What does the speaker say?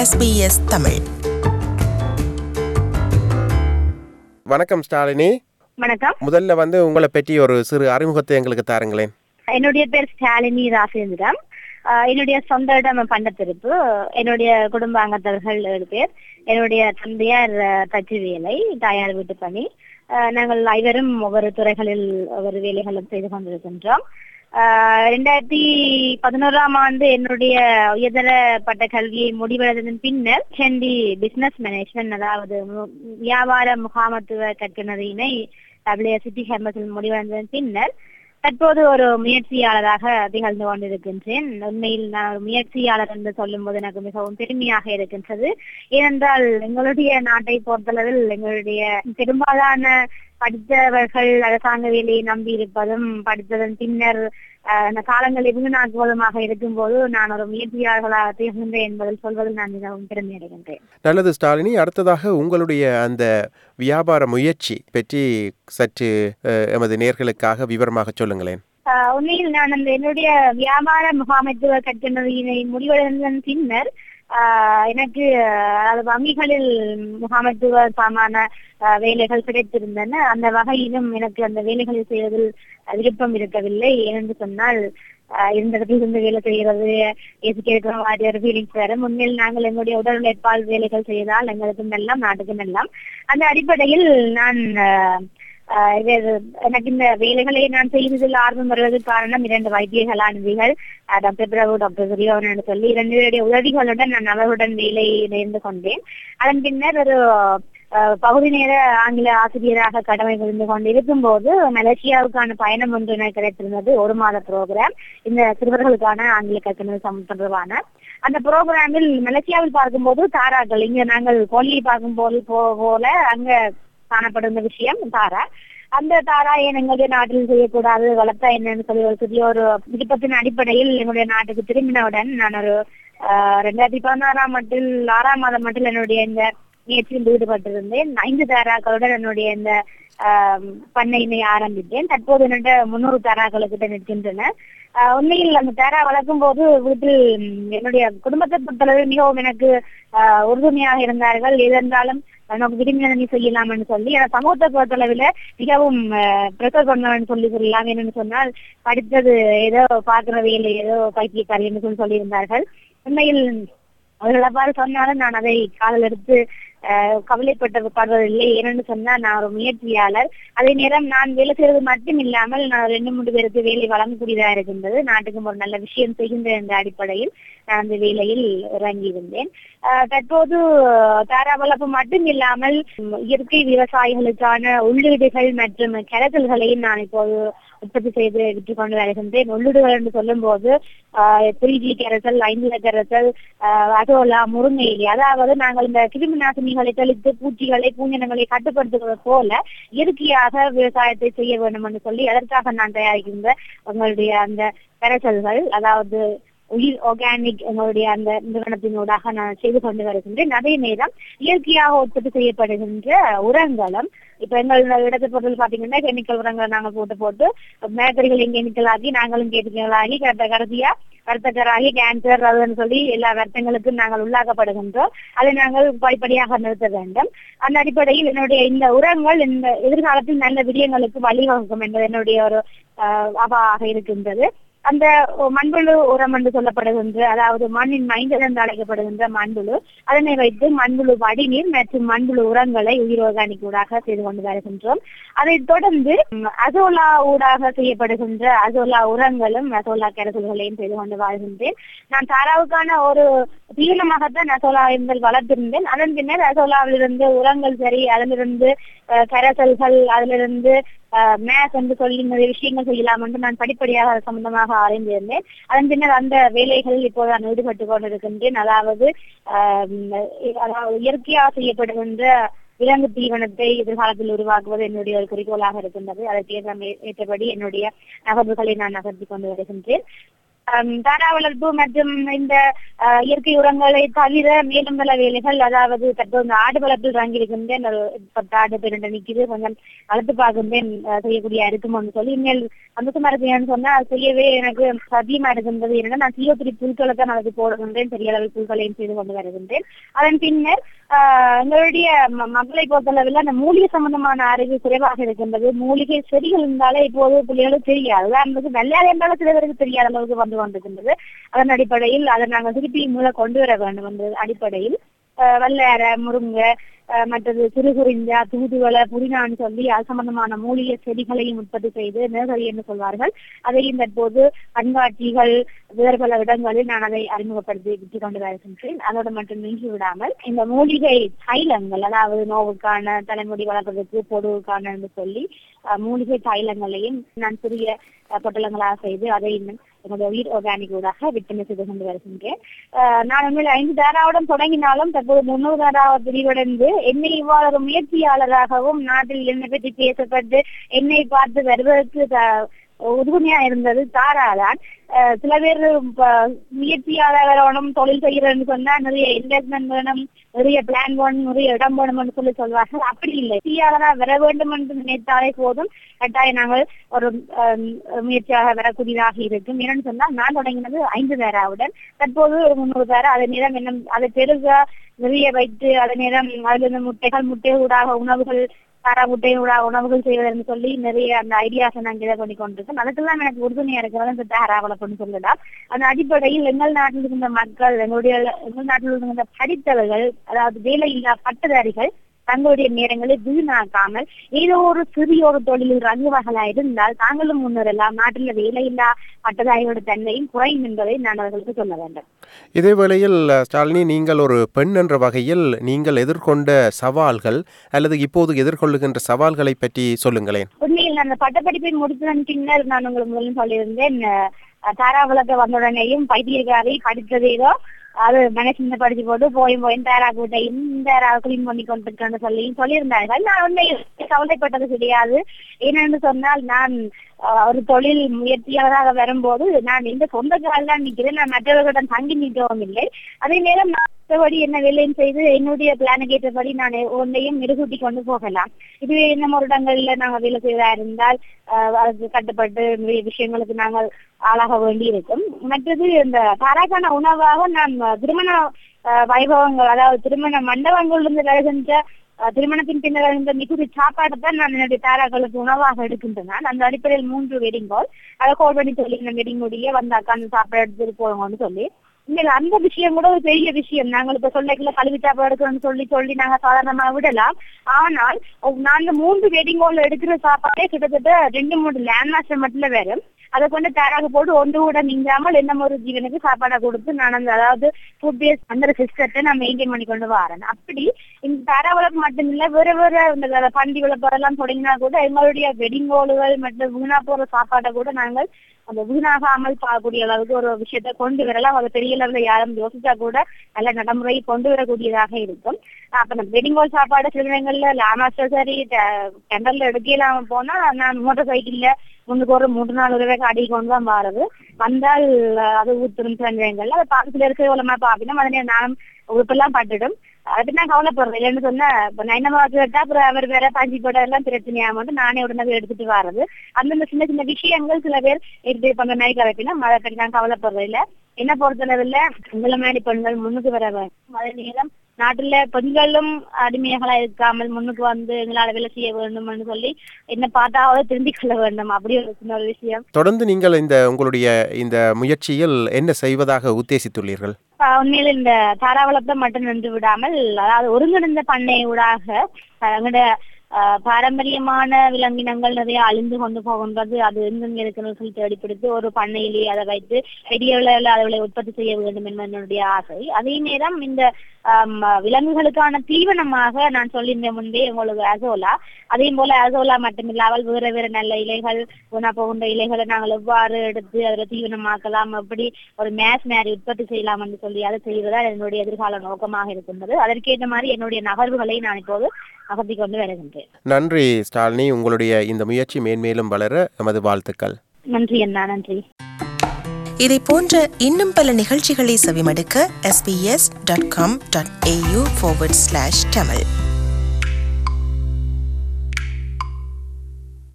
SBS Tamil வணக்கம் ஸ்டாலினி வணக்கம் முதல்ல வந்து உங்களை பற்றி ஒரு சிறு அறிமுகத்தை எங்களுக்கு தாருங்களேன் என்னுடைய பேர் ஸ்டாலினி ராசேந்திரம் ஆஹ் என்னுடைய சொந்த இடம் பண்டத்திருப்பு என்னுடைய குடும்ப அங்கத்தவர்கள் ஏழு பேர் என்னுடைய தந்தையார் ஆஹ், தச்சு வேலை தாயார் வீட்டு பணி ஆஹ், நாங்கள் ஐவரும் ஒவ்வொரு துறைகளில் ஒவ்வொரு வேலைகளும் செய்து கொண்டிருக்கின்றோம் ஆஹ், ரெண்டாயிரத்தி பதினோராம் ஆண்டு என்னுடைய உயர்தர பட்ட கல்வியை முடிவடைந்ததன் பின்னர் ஹெண்டி பிசினஸ் மேனேஜ்மெண்ட் அதாவது மு- வியாபார முகாமத்துவ கற்கனரினை டபிள்யூஎஸ்டி கேம்பஸில் முடிவடைந்ததன் பின்னர் தற்போது ஒரு முயற்சியாளராக திகழ்ந்து கொண்டிருக்கின்றேன் உண்மையில் நான் ஒரு முயற்சியாளர் என்று சொல்லும்போது எனக்கு மிகவும் பெருமையாக இருக்கின்றது ஏனென்றால் எங்களுடைய நாட்டை பொறுத்தளவில் எங்களுடைய பெரும்பாலான படித்தவர்கள் அரசாங்க வேலையை நம்பி இருப்பதும் படித்ததன் பின்னர் அஹ், அந்த காலங்கள் வீணாக்குவதுமாக இருக்கும்போது நான் ஒரு முயற்சியாளர்களாக திகழ்கின்றேன் என்பதில் சொல்வதில் நான் மிகவும் பெருமை அடைகின்றேன் நல்லது ஸ்டாலினி அடுத்ததாக உங்களுடைய அந்த வியாபார முயற்சி பற்றி சற்று அஹ், எமது நேர்களுக்காக விவரமாக சொல்லுங்களேன் ஆஹ் உண்மையில் நான் அந்த என்னுடைய வியாபார முகாமைத்துவ கட்டணவினை முடிவடைந்ததன் பின்னர் ஆஹ் எனக்கு ஆஹ் அதாவது வங்கிகளில் முகாமைத்துவ சாமான ஆஹ் வேலைகள் கிடைத்திருந்தன அந்த வகையிலும் எனக்கு அந்த வேலைகளை செய்வதில் விருப்பம் இருக்கவில்லை ஏனென்று சொன்னால் ஆஹ் இருந்த இடத்தில் இருந்து வேலை செய்கிறது எதுக்கேற்ற மாதிரி ஒரு ஃபீலிங்ஸ் வரும் உண்மையில் நாங்கள் எங்களுடைய உடல் உழைப்பால் வேலைகள் செய்தால் எங்களுக்கும் எல்லாம் நாட்டுக்கும் எல்லாம் அந்த அடிப்படையில் நான் ஆஹ் ஆஹ் இது எனக்கு இந்த வேலைகளை நான் செய்வதில் ஆர்வம் வருவதற்கு காரணம் இரண்டு வைத்தியகலாநிதிகள் ஆஹ் டாக்டர் பிரபு டாக்டர் சுரியோன் என்று சொல்லி இரண்டு பேருடைய உதவிகளுடன் நான் அவர்களுடன் வேலை நேர்ந்து கொண்டேன் அதன் பின்னர் ஒரு ஆஹ் பகுதி நேர ஆங்கில ஆசிரியராக கடமை புரிந்து கொண்டு இருக்கும்போது மலேசியாவுக்கான பயணம் ஒன்று எனக்கு கிடைத்திருந்தது ஒரு மாத ப்ரோக்ராம் இந்த சிறுவர்களுக்கான ஆங்கில கற்கனவு சம் தொடர்பான அந்த ப்ரோக்ராமில் மலேசியாவில் பார்க்கும்போது தாராக்கள் இங்க நாங்கள் கோழியை பார்க்கும் போது போ- போல அங்க காணப்படுகிற விஷயம் தாரா அந்த தாரா ஏன் எங்களுடைய நாட்டில் செய்யக்கூடாது வளர்த்தா என்னன்னு சொல்லி ஒரு சிறிய ஒரு விருப்பத்தின் அடிப்படையில் எங்களுடைய நாட்டுக்கு திரும்பினவுடன் நான் ஒரு ஆஹ், ரெண்டாயிரத்தி பதினாறாம் மட்டில் ஆறாம் மாதம் மட்டில் என்னுடைய இந்த முயற்சியில் ஈடுபட்டிருந்தேன் ஐந்து தாராக்களுடன் என்னுடைய இந்த ஆஹ், பண்ணையினை ஆரம்பித்தேன் தற்போது என்னோட முன்னூறு தாராக்களுக்கிட்ட நிற்கின்றன ஆஹ், உண்மையில் அந்த தாரா வளர்க்கும் போது வீட்டில் ம், என்னுடைய குடும்பத்தை பொறுத்தளவு மிகவும் எனக்கு ஆஹ், உறுதுணையாக இருந்தார்கள் எதென்றாலும் நமக்கு விரும்பினதை நீ செய்யலாம்னு சொல்லி ஆனா சமூகத்தை பொறுத்தளவில் மிகவும் ப்ரெஷர் பண்ணவன் சொல்லி சொல்லலாம் என்னன்னு சொன்னால் படித்தது ஏதோ பார்க்கிற வேலை ஏதோ பைத்தியக்காரி என்று சொல்லி சொல்லியிருந்தார்கள் உண்மையில் அவர்கள் அவ்வாறு சொன்னாலும் நான் அதை காதல் எடுத்து அஹ், கவலைப்பட்டு படுவதில்லை ஏனென்று சொன்னால் நான் ஒரு முயற்சியாளர் அதே நேரம் நான் வேலை செய்வது மட்டும் இல்லாமல் நான் ரெண்டு மூன்று பேருக்கு வேலை வழங்கக்கூடியதாக இருக்கின்றது நாட்டுக்கும் ஒரு நல்ல விஷயம் செய்கின்ற என்ற அடிப்படையில் நான் அந்த வேலையில் இறங்கியிருந்தேன் ஆஹ் தற்போது தாரா வளர்ப்பு மட்டும் இல்லாமல் உம், இயற்கை விவசாயிகளுக்கான உள்ளீடுகள் மற்றும் கரைசல்களையும் நான் இப்போது உற்பத்தி செய்து விற்று கொண்டு வருகின்றேன் உள்ளீடுகள் என்று சொல்லும் போது த்ரீ கரைசல் ஐந்து கரைசல் ஆஹ் அதோலா முருங்கை இலை அதாவது நாங்கள் இந்த கிருமி நாசினிகளை தெளித்து பூச்சிகளை பூஞ்சனங்களை கட்டுப்படுத்துவது போல இயற்கையாக விவசாயத்தை செய்ய வேண்டும் என்று சொல்லி அதற்காக நான் தயாரிக்கின்ற உங்களுடைய அந்த கரைசல்கள் அதாவது உயிர் ஆர்கானிக் எங்களுடைய அந்த நிறுவனத்தினூடாக நான் செய்து கொண்டு வருகின்றேன் அதே நேரம் இயற்கையாக உற்பத்தி செய்யப்படுகின்ற உரங்களும் இப்ப எங்கள் இடத்தை பொறுத்தல் பாத்தீங்கன்னா கெமிக்கல் உரங்களை நாங்க போட்டு போட்டு மேக்கரிகளையும் கெமிக்கல் ஆகி நாங்களும் கெமிக்கல் ஆகி கரெக்டா கடைசியா வருத்தக்கராகி கேன்சர் அதுன்னு சொல்லி எல்லா வருத்தங்களுக்கும் நாங்கள் உள்ளாக்கப்படுகின்றோம் அதை நாங்கள் படிப்படியாக நிறுத்த வேண்டும் அந்த அடிப்படையில் என்னுடைய இந்த உரங்கள் இந்த எதிர்காலத்தில் நல்ல விடயங்களுக்கு வழிவகுக்கும் என்பது என்னுடைய ஒரு ஆஹ் அவாக இருக்கின்றது அந்த மண்புழு உரம் என்று சொல்லப்படுகின்ற அதாவது மண்ணின் மைந்தல் என்று அழைக்கப்படுகின்ற மண்புழு அதனை வைத்து மண்புழு வடிநீர் மற்றும் மண்புழு உரங்களை உயிர் ஆர்கானிக் ஊடாக செய்து கொண்டு வருகின்றோம் அதைத் தொடர்ந்து ம், அசோலா ஊடாக செய்யப்படுகின்ற அசோலா உரங்களும் அசோலா கரைசல்களையும் செய்து கொண்டு வருகின்றேன் நான் தாராவுக்கான ஒரு தீவிரமாகத்தான் அசோலா என்பதில் வளர்த்திருந்தேன் அதன் பின்னர் அசோலாவிலிருந்து உரங்கள் சரி அதிலிருந்து அஹ், கரைசல்கள் அதிலிருந்து மேத் என்று சொல்லி நிறைய விஷயங்கள் செய்யலாம் என்று நான் படிப்படியாக அது சம்பந்தமாக ஆராய்ந்திருந்தேன் அதன் பின்னர் அந்த வேலைகளில் இப்போது நான் ஈடுபட்டு கொண்டிருக்கின்றேன் அதாவது ஆஹ் அதாவது இயற்கையாக செய்யப்படுகின்ற விலங்கு தீவனத்தை எதிர்காலத்தில் உருவாக்குவது என்னுடைய ஒரு குறிக்கோளாக இருக்கின்றது அதற்கு ஏற்ற ஏற்றபடி என்னுடைய நகர்வுகளை நான் நகர்த்தி கொண்டு வருகின்றேன் ஆம், தாரா வளர்ப்பு மற்றும் இந்த ஆஹ், இயற்கை உரங்களை தவிர மேலும் பல வேலைகள் அதாவது தற்போது இந்த ஆடு வளர்ப்பில் வாங்கியிருக்கின்றேன் ஒரு பத்து ஆடு பேருண்ட நிக்குது கொஞ்சம் வளர்த்து பார்க்கின்றேன் ஆஹ், செய்யக்கூடிய இருக்குமோன்னு சொல்லி இனிமேல் சந்தோஷமா இருக்கேன்னு சொன்னா அது செய்யவே எனக்கு சத்தியமா இருக்கின்றது என்னன்னா நான் சிஓ த்ரீ புல்களை தான் அதுக்கு போடுகின்றேன் பெரிய அளவில் புல்களையும் செய்து கொண்டு வருகின்றேன் அதன் பின்னர் ஆஹ், எங்களுடைய ம- மக்களை பொறுத்தளவில் அந்த மூலிகை சம்பந்தமான அறிவு குறைவாக இருக்கின்றது மூலிகை செடிகள் இருந்தாலே இப்போது பிள்ளைகளுக்கு தெரியாது உதாரணத்துக்கு வெள்ளையாடு என்றாலும் சில பேருக்கு தெரியாத அளவுக்கு வந்து கொண்டிருக்கின்றது அதன் அடிப்படையில் அதை நாங்கள் திருப்பி மூல கொண்டு வர வேண்டும் என்ற அடிப்படையில் ஆஹ், வெள்ளையரை முருங்கை ஆஹ், மற்றது சிறுகுறிஞ்சா தூதுவளை புதினான்னு சொல்லி அது சம்பந்தமான மூலிகை செடிகளையும் உற்பத்தி செய்து நர்சரி என்று சொல்வார்கள் அதையும் தற்போது கண்காட்சிகள் வேறு பல இடங்களில் நான் அதை அறிமுகப்படுத்தி விட்டு கொண்டு வருகின்றேன் அதோடு மட்டும் நின்று விடாமல் இந்த மூலிகை தைலங்கள் அதாவது நோவுக்கான தலைமுடி வளர்ப்பதற்கு பொடுவுக்கான என்று சொல்லி அஹ், மூலிகை தைலங்களையும் நான் சிறிய அஹ், பொட்டலங்களாக செய்து அதை இன்னும் என்னுடைய உயிர் ஆர்கானிக் ஊடாக விற்பனை செய்து கொண்டு வருகின்றேன் அஹ், நான் உண்மையில் ஐந்து தாராவுடன் தொடங்கினாலும் தற்போது முன்னூறு தாராவது விரிவடைந்து என்னை இவ்வாறு ஒரு முயற்சியாளராகவும் நாட்டில் என்னை பற்றி பேசப்பட்டு என்னை பார்த்து வருவதற்கு த- உறுதுணையா இருந்தது தாராதான் அஹ் சில பேர் இப்ப முயற்சியாளர் வரணும் தொழில் செய்யறதுன்னு சொன்னா நிறைய இன்வெஸ்ட்மெண்ட் வேணும் நிறைய பிளான் வேணும் நிறைய இடம் வேணும்னு சொல்லி சொல்வார்கள் அப்படி இல்லை முயற்சியாளரா வர வேண்டும் என்று நினைத்தாலே போதும் கட்டாயம் நாங்கள் ஒரு அஹ், முயற்சியாக வரக்கூடியதாக இருக்கும் என்னன்னு சொன்னால் நான் தொடங்கினது ஐந்து பேராவுடன் தற்போது ஒரு முன்னூறு பேரா அதை நேரம் என்ன அதை பெருக நிறைய வைத்து அதே நேரம் அதுல இருந்து முட்டைகள் முட்டை ஊடாக உணவுகள் தாரா முட்டையோட உணவுகள் செய்வதற்கு சொல்லி நிறைய அந்த ஐடியாஸை நான் இதை பண்ணி கொண்டிருக்கேன் அதுக்கெல்லாம் எனக்கு உறுதுணையா இருக்கிறது இந்த தாரா வளர்ப்புன்னு சொல்லலாம் அந்த அடிப்படையில் எங்கள் நாட்டில் இருந்த மக்கள் எங்களுடைய எங்கள் நாட்டில் இருந்த படித்தவர்கள் அதாவது வேலை இல்லா பட்டதாரிகள் தங்களுடைய நேரங்களை வீணாக்காமல் ஏதோ ஒரு சிறிய ஒரு தொழிலில் ரங்குவகளா இருந்தால் தாங்களும் முன்னேறலாம் நாட்டில் வேலையில்லா பட்டதாரிகளோட தன்மையும் குறையும் என்பதை நான் அவர்களுக்கு சொல்ல வேண்டும் இதே வேளையில் ஸ்டாலினி நீங்கள் ஒரு பெண் என்ற வகையில் நீங்கள் எதிர்கொண்ட சவால்கள் அல்லது இப்போது எதிர்கொள்ளுகின்ற சவால்களை பற்றி சொல்லுங்களேன் உண்மையில் நான் அந்த பட்டப்படிப்பை முடித்ததன் பின்னர் நான் உங்களுக்கு முதல்ல சொல்லியிருந்தேன் அஹ், தாராபுலத்தை வந்தவுடனேயும் பைத்தியக்காரி படித்ததேதோ அது மனசிந்த படிச்சு போட்டு போய் போய் தாரா கூட்டையும் தாரா கிளீன் பண்ணி கொண்டிருக்கேன்னு சொல்லி சொல்லியிருந்தார்கள் நான் உண்மையில் கவலைப்பட்டது கிடையாது ஏனென்று சொன்னால் நான் அஹ், ஒரு தொழில் முயற்சியாளராக வரும்போது நான் இந்த சொந்த காலில் நிற்கிறேன் நான் மற்றவர்களிடம் தங்கி நிற்கவும் இல்லை அதே நேரம் நான் மற்றபடி என்ன வேலையும் செய்து என்னுடைய பிளானுக்கு ஏற்றபடி நான் ஒன்றையும் மெருகூட்டி கொண்டு போகலாம் இதுவே இன்னும் ஒரு இடங்கள்ல நாங்க வேலை செய்வதா இருந்தால் ஆஹ், அதுக்கு கட்டுப்பட்டு நிறைய விஷயங்களுக்கு நாங்கள் ஆளாக வேண்டி இருக்கும் மற்றது இந்த தாராக்கான உணவாக நான் திருமண ஆஹ், வைபவங்கள் அதாவது திருமண மண்டபங்கள் இருந்து வருகின்ற ஆஹ், திருமணத்தின் பின்னர் வருகின்ற மிகுதி சாப்பாடு தான் நான் என்னுடைய தாராக்களுக்கு உணவாக எடுக்கின்றேன் அந்த அடிப்படையில் மூன்று வெட்டிங் கால் அதை கால் பண்ணி சொல்லி இந்த வெட்டிங் முடிய வந்தாக்கா அந்த சாப்பாடு எடுத்துட்டு போவோம்னு சொல்லி இல்ல அந்த விஷயம் கூட ஒரு பெரிய விஷயம் நாங்கள் இப்ப சொல்லிக்கல கல்வி சாப்பாடு எடுக்கணும்னு சொல்லி சொல்லி நாங்க சாதாரணமா விடலாம் ஆனால் நாங்க மூன்று வெட்டிங் ஹால்ல எடுக்கிற சாப்பாடே கிட்டத்தட்ட ரெண்டு மூணு லேண்ட் மாஸ்டர் மட்டும் வரும் அதை கொண்டு தராக போட்டு ஒன்று கூட மிஞ்சாமல் என்ன ஒரு ஜீவனுக்கு சாப்பாடை கொடுத்து நான் அந்த அதாவது ஃபுட் பேஸ்ட் அந்த சிஸ்டத்தை நான் மெயின்டைன் பண்ணி கொண்டு வரேன் அப்படி இந்த தர வளர்ப்பு மட்டும் இல்ல வேற வேற இந்த பண்டி வளர்ப்பு எல்லாம் தொடங்கினா கூட எங்களுடைய வெட்டிங் ஹாலுகள் மற்றும் வீணா போற சாப்பாட்டை கூட நாங்கள் அந்த வீணாகாமல் பார்க்கக்கூடிய அளவுக்கு ஒரு விஷயத்தை கொண்டு வரலாம் அது பெரிய லெவல்ல யாரும் யோசிச்சா கூட நல்ல நடைமுறை கொண்டு வரக்கூடியதாக இருக்கும் அப்ப நம்ம வெட்டிங் ஹால் சாப்பாடு சில இடங்கள்ல லாமாஸ்டர் சரி டெண்டர்ல எடுக்கலாம் போனா நான் மோட்டார் சைக்கிள்ல முன்னுக்கு ஒரு மூன்று நாலு ரூபாய்க்கு அடி கொண்டு தான் வாரது வந்தால் அஹ், அது ஊத்துரும் சில நேரங்கள்ல அதை பக்கத்துல இருக்க உலமா பாப்பினோம் அதனே நானும் உறுப்பெல்லாம் பட்டுடும் அது நான் கவலைப்படுறேன் இல்லைன்னு சொன்னா இப்ப நான் என்ன கேட்டா அப்புறம் அவர் வேற பாஞ்சி போட எல்லாம் பிரச்சனையா மட்டும் நானே உடனே எடுத்துட்டு வர்றது அந்தந்த சின்ன சின்ன விஷயங்கள் சில பேர் எடுத்து பண்ண மாதிரி கலப்பினா அதை பற்றி நான் கவலைப்படுறது இல்ல என்ன பொறுத்தளவில் உங்களை மாதிரி பெண்கள் முன்னுக்கு வர வேண்டும் அதே நேரம் நாட்டுல பெண்களும் அடிமைகளா இருக்காமல் முன்னுக்கு வந்து எங்களால வேலை செய்ய வேண்டும்னு சொல்லி என்ன பார்த்தாவது திருந்திக் கொள்ள வேண்டும் அப்படி ஒரு சின்ன ஒரு விஷயம் தொடர்ந்து நீங்கள் இந்த உங்களுடைய இந்த முயற்சியில் என்ன செய்வதாக உத்தேசித்துள்ளீர்கள் ஆஹ் உண்மையில இந்த தாராவளத்தை மட்டும் நின்று விடாமல் அதாவது ஒருங்கிணைந்த பண்ணை ஊடாக ஆஹ் எங்களோட ஆஹ் பாரம்பரியமான விலங்கினங்கள் நிறைய அழிந்து கொண்டு போகின்றது அது எங்கெங்க இருக்குன்னு சொல்லி தேடிப்பிடித்து ஒரு பண்ணையிலேயே அதை வைத்து பெரிய அளவில் அதை உற்பத்தி செய்ய வேண்டும் என்பது என்னுடைய ஆசை அதே நேரம் இந்த ஆம், விலங்குகளுக்கான தீவனமாக நான் சொல்லியிருந்தேன் முன்பே உங்களுக்கு அசோலா அதே போல அசோலா மட்டுமில்லாமல் வேற வேற நல்ல இலைகள் உணா போகின்ற இலைகளை நாங்கள் எவ்வாறு எடுத்து அதில் தீவனமாக்கலாம் எப்படி ஒரு மேஸ் மாதிரி உற்பத்தி செய்யலாம் என்று சொல்லி அதை செய்வதா என்னுடைய எதிர்கால நோக்கமாக இருக்கின்றது அதற்கேற்ற மாதிரி என்னுடைய நகர்வுகளை நான் இப்போது நகர்த்தி கொண்டு வருகின்றேன் நன்றி ஸ்டாலினி உங்களுடைய இந்த முயற்சி மேன்மேலும் வளர எமது வாழ்த்துக்கள் நன்றி அண்ணா நன்றி இதை போன்ற இன்னும் பல நிகழ்ச்சிகளை செவிமடுக்க sbs.com.au forward slash tamil